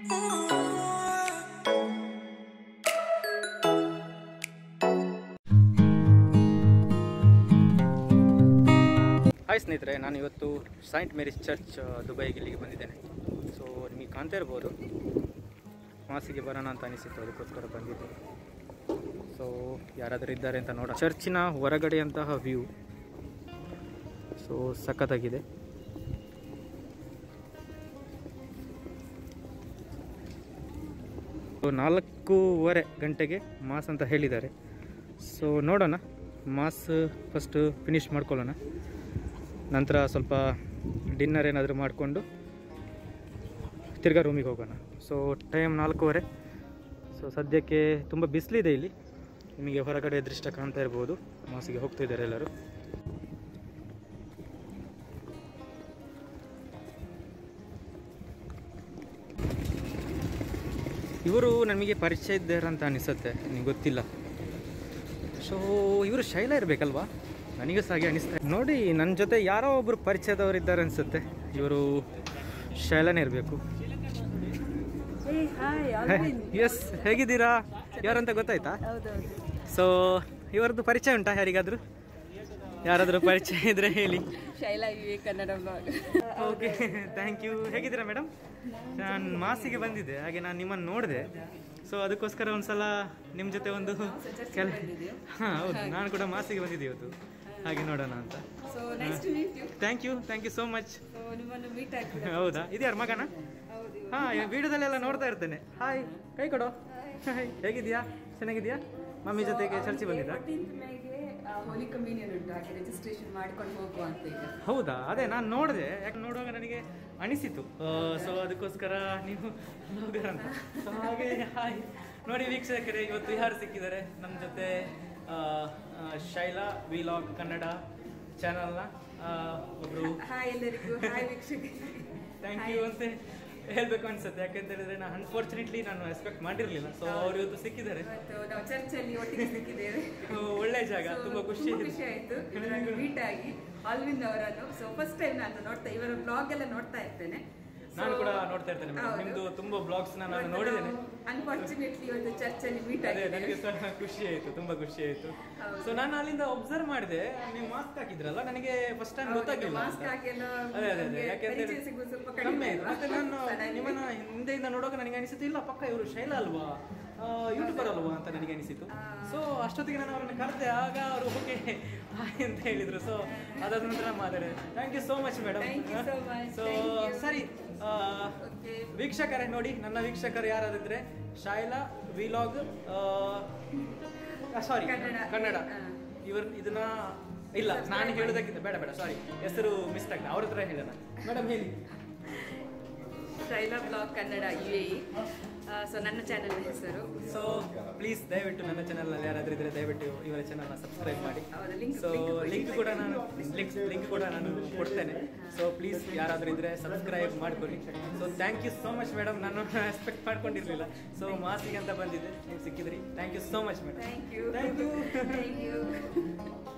Hi ಸ್ನೇಹಿತರೆ ನಾನು ಇವತ್ತು ಸೈಂಟ್ ಮೇರಿಸ್ ಚರ್ಚ್ ಆ, ದುಬೈಗೆ ಇಲ್ಲಿಗೆ ಬಂದಿದ್ದೇನೆ ಸೊ ನಿಮಗೆ ಕಾಣ್ತಾ ಇರ್ಬೋದು ಮಾಸಿಗೆ ಬರೋಣ ಅಂತ ಅನಿಸಿತ್ತು ಅದಕ್ಕೋಸ್ಕರ ಬಂದಿದ್ದೆ ಸೊ ಯಾರಾದರೂ ಇದ್ದಾರೆ ಅಂತ ನೋಡ ಚರ್ಚಿನ ಹೊರಗಡೆಯಂತಹ ವ್ಯೂ ಸೊ ಸಖತ್ತಾಗಿದೆ ಸೊ ನಾಲ್ಕೂವರೆ ಗಂಟೆಗೆ ಮಾಸ್ ಅಂತ ಹೇಳಿದ್ದಾರೆ ಸೊ ನೋಡೋಣ ಮಾಸ್ ಫಸ್ಟು ಫಿನಿಶ್ ಮಾಡ್ಕೊಳ್ಳೋಣ ನಂತರ ಸ್ವಲ್ಪ ಡಿನ್ನರ್ ಏನಾದರೂ ಮಾಡಿಕೊಂಡು ತಿರ್ಗಾ ರೂಮಿಗೆ ಹೋಗೋಣ ಸೊ ಟೈಮ್ ನಾಲ್ಕೂವರೆ ಸೊ ಸದ್ಯಕ್ಕೆ ತುಂಬ ಬಿಸಿಲಿದೆ ಇಲ್ಲಿ ನಿಮಗೆ ಹೊರಗಡೆ ದೃಷ್ಟ ಕಾಣ್ತಾ ಇರ್ಬೋದು ಮಾಸಿಗೆ ಹೋಗ್ತಾ ಇದ್ದಾರೆ ಎಲ್ಲರೂ ಇವರು ನಮಗೆ ಪರಿಚಯ ಇದ್ದಾರೆ ಅಂತ ಅನಿಸುತ್ತೆ ನಿಮಗೆ ಗೊತ್ತಿಲ್ಲ ಸೊ ಇವರು ಶೈಲ ಇರಬೇಕಲ್ವಾ ನನಗೂ ಸಹ ಹಾಗೆ ಅನಿಸ್ತಾ ಇದೆ. ನೋಡಿ ನನ್ನ ಜೊತೆ ಯಾರೋ ಒಬ್ಬರು ಪರಿಚಯದವರು ಇದ್ದಾರೆ ಅನಿಸುತ್ತೆ ಇವರು ಶೈಲನೇ ಇರಬೇಕು ಎಸ್ ಹೇಗಿದ್ದೀರಾ ಯಾರಂತ ಗೊತ್ತಾಯ್ತಾ ಹೌದೌದು ಸೊ ಇವರದ್ದು ಪರಿಚಯ ಉಂಟಾ ಯಾರಿಗಾದರೂ ಯಾರಾದರೂ ಪರಿಚಯ ಇದ್ರೆ ಹೇಳಿ Shaila Vivek Kannada blog okay thank you ಹೇಗಿದ್ದೀರಾ ಮೇಡಮ್ ನಾನು ಮಾಸಿಗೆ ಬಂದಿದ್ದೆ ಹಾಗೆ ನಾನು ನಿಮ್ಮನ್ನು ನೋಡಿದೆ ಸೊ ಅದಕ್ಕೋಸ್ಕರ ಒಂದ್ಸಲ ನಿಮ್ಮ ಜೊತೆ ಒಂದು ಕೆಲ ಹಾಂ ಹೌದು ನಾನು ಕೂಡ ಮಾಸಿಗೆ ಬಂದಿದ್ದೆ ಇವತ್ತು ಹಾಗೆ ನೋಡೋಣ ಅಂತ so nice to meet you thank you thank you so much so ನಿಮ್ಮನ್ನು ಮೀಟ್ ಆಗ್ತದೆ ಹೌದಾ ಇದ್ಯಾರ ಮಗನ ಹೌದು ಹಾಂ ವಿಡಿಯೋದಲ್ಲೆಲ್ಲ ನೋಡ್ತಾ ಇರ್ತೇನೆ ಹಾಯ್ ಕೈ ಕೊಡೋ ಹಾಯ್ ಹೇಗಿದ್ಯಾ ಚೆನ್ನಾಗಿದ್ಯಾ ಮಮ್ಮಿ ಜೊತೆಗೆ ಚರ್ಚಿ ಬಂದಿದ್ದ ಫೋರ್ಟೀನ್ತ್ ಮೇಗೆ ಹೋಲಿ ಕಮ್ಯೂನಿಯನ್ ಉಂಟು ಹಾಗೆ ರಿಜಿಸ್ಟ್ರೇಷನ್ ಮಾಡ್ಕೊಂಡು ಹೋಗುವ ಅಂತ ಈಗ ಹೌದಾ ಅದೇ ನಾನು ನೋಡಿದೆ ಯಾಕೆ ನೋಡುವಾಗ ನನಗೆ ಅನಿಸಿತು ಸೊ ಅದಕ್ಕೋಸ್ಕರ ನೀವು ಬ್ಲಾಗರ್ ಅಂತ ಸೊ ಹಾಗೆ ಹಾಯ್ ನೋಡಿ ವೀಕ್ಷಕರೇ ಇವತ್ತು ಯಾರು ಸಿಕ್ಕಿದ್ದಾರೆ ನಮ್ಮ ಜೊತೆ ಆ, ಆ, ಶೈಲಾ ವಿಲಾಗ್ ಕನ್ನಡ ಚಾನಲ್ನ ಒಬ್ಬರು ಹಾಯ್ ಎಲ್ಲರಿಗೂ ಹಾಯ್ ವೀಕ್ಷಕರಿಗೆ ಥ್ಯಾಂಕ್ ಯು ಅಂತ ಹೇಳ್ಬೇಕು ಅನ್ಸುತ್ತೆ ಯಾಕಂತ ಹೇಳಿದ್ರೆ ನಾನು ಅನ್ಫಾರ್ಚುನೇಟ್ಲಿ ನಾನು ಎಕ್ಸ್ಪೆಕ್ಟ್ ಮಾಡಿರಲಿಲ್ಲ ಸೊ ಅವ್ರು ಇವತ್ತು ಸಿಕ್ಕಿದ್ದಾರೆ ಇವತ್ತು ನಾವು ಚರ್ಚಲ್ಲಿ ಒಟ್ಟಿಗೆ ಸಿಕ್ಕಿದ್ದೇವೆ So, ಒಳ್ಳೆ ಜಾಗ So, ತುಂಬಾ ಖುಷಿ ತುಂಬಾ ಖುಷಿ ಆಯ್ತು ಇವರನ್ನು ಮೀಟ್ ಆಗಿ ಆಲ್ವಿನ್ ಅವರನ್ನು ಸೊ ಫಸ್ಟ್ ಟೈಮ್ ನಾನು ನೋಡ್ತಾ ಇವರ ಬ್ಲಾಗ್ ಎಲ್ಲ ನೋಡ್ತಾ ಇರ್ತೇನೆ ನಾನು ಕೂಡ ನೋಡ್ತಾ ಇರ್ತೇನೆ ಮೇಡಮ್ ನಿಮ್ದು ತುಂಬಾ ಬ್ಲಾಗ್ಸ್ ನಾನು ನೋಡಿದ್ದೇನೆ ಅನ್ಫಾರ್ಚುನೇಟ್ಲಿ ಇವತ್ತು ಚರ್ಚಲ್ಲಿ ಮೀಟ್ ಅದೇ ಆಗಿದೆ ನನಗೆ ಸಹ ಖುಷಿ ಆಯ್ತು ತುಂಬಾ ಖುಷಿ ಆಯ್ತು ಹೌದು. ಸೊ ನಾನು ಅಲ್ಲಿಂದ ಒಬ್ಸರ್ವ್ ಮಾಡಿದೆ ನೀವು ಮಾಸ್ಕ್ ಹಾಕಿದ್ರಲ್ಲ ನನಗೆ ಫಸ್ಟ್ ಟೈಮ್ ಹೌದು, ಗೊತ್ತಾಗ್ಲಿಲ್ಲ mask ಅಂತ. ಹಾಕಿ ಎಲ್ಲ ಅದೇ ಅದೇ ಅದೇ ನಮ್ಗೆ ಯಾಕೆಂತ ಪರಿಚಯ ಸಿಗುವುದು ಸ್ವಲ್ಪ ಕಡಿಮೆ ಕಮ್ಮಿ ಆಯ್ತು ಅಲ್ವಾ? ಮತ್ತೆ ನಾನು Suddenly. ನಿಮ್ಮನ್ನ ಹಿಂದೆಯಿಂದ ನೋಡುವಾಗ ನನಗೆ ಅನಿಸಿತು ಇಲ್ಲ ಪಕ್ಕ ಇವರು ಶೈಲ ಅಲ್ವಾ ಯೂಟ್ಯೂಬರ್ ಅಲ್ವಾ ಅಂತ ನನಗೆ ಅನಿಸಿತು ಸೊ ಅಷ್ಟೊತ್ತಿಗೆ ನಾನು ಅವರನ್ನು ಕರೆದೆ ಆಗ ಅವರು ಓಕೆ ಹಾಯ್ ಅಂತ ಹೇಳಿದ್ರು ಸೊ ಅದಾದ ನಂತರ ಮಾತಾಡಿದೆ thank you so much madam Thank you so much. So Thank you. ಸರಿ ಆ, Okay. ವೀಕ್ಷಕರೇ ನೋಡಿ ನನ್ನ ವೀಕ್ಷಕರು ಯಾರಾದಿದ್ರೆ ಶೈಲಾ ವಿಲಾಗ್ ಸಾರಿ ಕನ್ನಡ. ಕನ್ನಡ ಹಾ. ಇವರು ಇದನ್ನ ಇಲ್ಲ ನಾನು ಹೇಳೋದಕ್ಕಿಂತ ಬೇಡ ಬೇಡ ಸಾರಿ ಹೆಸರು ಮಿಸ್ಟೇಕ್ ಅವ್ರ ಹತ್ರ ಹೇಳೋಣ ಮೇಡಮ್ ಹೇಳಿ ಶೈಲಾ ಬ್ಲಾಗ್ ಕನ್ನಡ ಯು ಎ ಸೊ ನನ್ನ ಚಾನೆಲ್ ಹೆಸರು ಸೊ ಪ್ಲೀಸ್ ದಯವಿಟ್ಟು ನನ್ನ ಚಾನಲ್ನಲ್ಲಿ ಯಾರಾದ್ರೂ ಇದ್ರೆ ದಯವಿಟ್ಟು ಇವರ ಚಾನಲ್ನ ಸಬ್ಸ್ಕ್ರೈಬ್ ಮಾಡಿ ಹೌದು, link- ಸೊ link ಕೊಡಿ. ಲಿಂಕ್ ಕೂಡ ನಾನು ಲಿಂಕ್ ಲಿಂಕ್ ಕೂಡ ನಾನು ಕೊಡ್ತೇನೆ ಸೊ ಪ್ಲೀಸ್ ಯಾರಾದ್ರೂ ಇದ್ರೆ ಸಬ್ಸ್ಕ್ರೈಬ್ ಮಾಡ್ಕೊಳ್ಳಿ so thank you so much madam ನಾನು ಎಕ್ಸ್ಪೆಕ್ಟ್ ಮಾಡ್ಕೊಂಡಿರ್ಲಿಲ್ಲ ಸೊ ಮಾಸಿಗೆ ಅಂತ ಬಂದಿದ್ದೆ ನೀವು ಸಿಕ್ಕಿದ್ರಿ thank you so much madam thank you thank you thank you